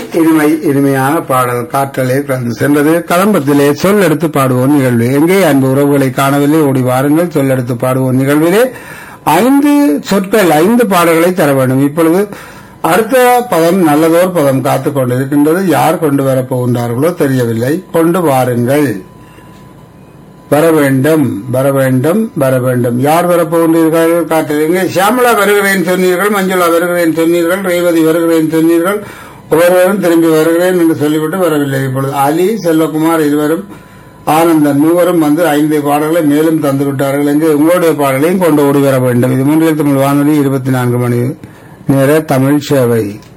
இனிமை இனிமையான பாடல் காற்றலே கலந்து சென்றது கதம்பத்திலே சொல் எடுத்து பாடுவோம் நிகழ்வு எங்கே அன்பு உறவுகளை காணவில்லை ஓடி வாருங்கள் சொல் எடுத்து பாடுவோம் நிகழ்விலே ஐந்து சொற்கள் ஐந்து பாடல்களை தர வேண்டும் இப்பொழுது அடுத்த பதம் நல்லதோர் பதம் காத்துக் கொண்டிருக்கின்றது யார் கொண்டு வரப் போகின்றார்களோ தெரியவில்லை கொண்டு வாருங்கள் வர வேண்டும் வர வேண்டும் வர வேண்டும் யார் வரப்போகின்றீர்கள் காட்டுறீங்க சியாமலா வருகிறேன் சொன்னீர்கள் மஞ்சுளா வருகிறேன் சொன்னீர்கள் ரேவதி வருகிறேன் சொன்னீர்கள் ஒவ்வொருவரும் திரும்பி வருகிறேன் என்று சொல்லிவிட்டு வரவில்லை இப்பொழுது அலி செல்வகுமார் இருவரும் ஆனந்தன் மூவரும் வந்து ஐந்து பாடல்களை மேலும் தந்து விட்டார்கள் என்று உங்களுடைய பாடலையும் கொண்டு ஓடி வர வேண்டும் இது மூன்றில் தமிழ் வானொலி இருபத்தி நான்கு மணி நேர தமிழ் சேவை